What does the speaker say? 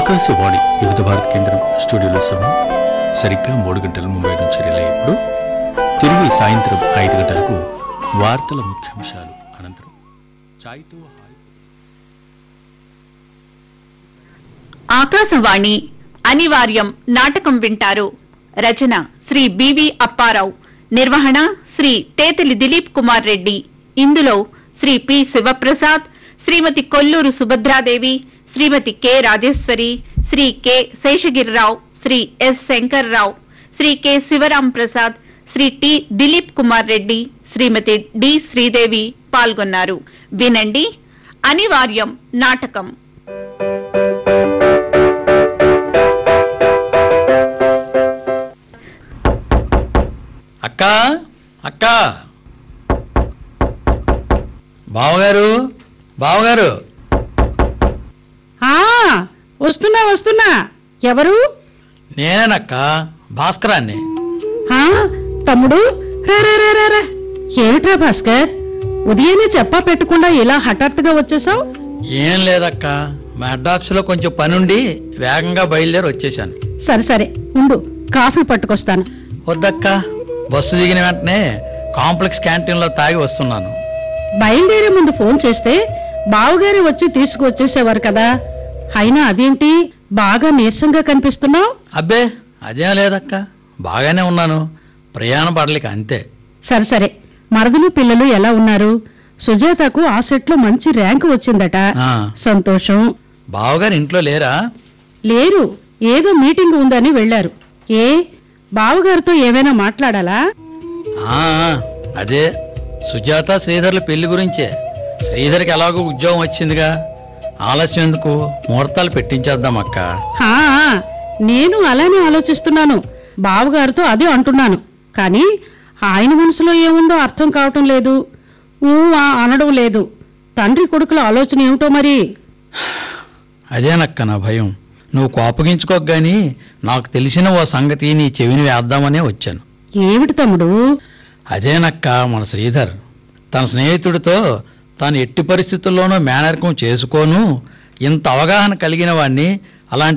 ఆకాశవాణి వివిధ భారత కేంద్రం స్టూడియోలో సమయం సరిగ్గా మూడు గంటల ముంబై నుంచి రిలే ఇప్పుడు తిరిగి సాయంత్రం ఐదు గంటలకు వార్తల ముఖ్యాంశాలు అనంతరం చాయ్తో హాయ్ ఆకాశవాణి అనివార్యం నాటకం వింటారు రచన శ్రీ బివి అప్పారావు నిర్వహణ శ్రీ తేతలి దిలీప్ కుమార్ రెడ్డి ఇందులో Shri P Sivaprasad Srimati Kolluru Subhadradevi Srimati K Rajeswari Shri K Seshagirirao Shri S Sankararao Shri K Sivaram Prasad Shri T Dilip Kumar Reddy Srimati D Sridevi పాల్గొన్నారు వినండి అనివార్యం నాటకం అక్క అక్క బావగారు బావగారు ఆ వస్తున్నా వస్తున్నా ఎవరు నేనేనక్క భాస్కరాన్ని ఆ తమ్ముడు రా, రా, రా, రా, రా. ఏమిట్రా భాస్కర్ ఉదయాన్నే చెప్పా పెట్టకుండా ఇలా హఠాత్తుగా వచ్చేసావు ఏం లేదక్క మా హెడ్ ఆఫీసులో కొంచెం పనుండి వేగంగా బయలుదేరి వచ్చేసాను సరే సరే ఉండు కాఫీ పట్టుకొస్తాను వద్దక్క బస్సు దిగిన వెంటనే కాంప్లెక్స్ క్యాంటీన్లో తాగి వస్తున్నాను బయలుదేరే ముందు ఫోన్ చేస్తే బావగారే వచ్చి తీసుకువచ్చేసేవారు కదా అయినా అదేంటి బాగా నీరసంగా కనిపిస్తున్నావు అబ్బే అదేం లేదక్క బాగానే ఉన్నాను ప్రయాణ పడలేక అంతే సరే సరే మరదలు పిల్లలు ఎలా ఉన్నారు సుజాతకు ఆ సెట్లో మంచి ర్యాంకు వచ్చిందట ఆ. సంతోషం బావగారు ఇంట్లో లేరా లేరు ఏదో మీటింగ్ ఉందని వెళ్లారు ఏ బావగారితో ఏమైనా మాట్లాడాలా ఆ, అదే సుజాత శ్రీధర్ల పెళ్లి గురించే శ్రీధర్కి ఎలాగో ఉద్యోగం వచ్చిందిగా ఆలస్యం ఎందుకు ముహూర్తాలు పెట్టించేద్దాం అక్క హా నేను అలానే ఆలోచిస్తున్నాను బావగారితో అదే అంటున్నాను కానీ ఆయన మనసులో ఏముందో అర్థం కావటం లేదు ఊ ఆ అనడం లేదు తండ్రి కొడుకుల ఆలోచన ఏమిటో మరి అదేనక్క నా భయం నువ్వు కోపగించుకోక గాని నాకు తెలిసిన ఓ సంగతి నీ చెవిని వేద్దామనే వచ్చాను ఏమిటి తమ్ముడు అదేనక్క మన శ్రీధర్ తన స్నేహితుడితో తాను ఎట్టి పరిస్థితుల్లోనూ మేనరికం చేసుకోను ఇంత అవగాహన కలిగిన వాణ్ణి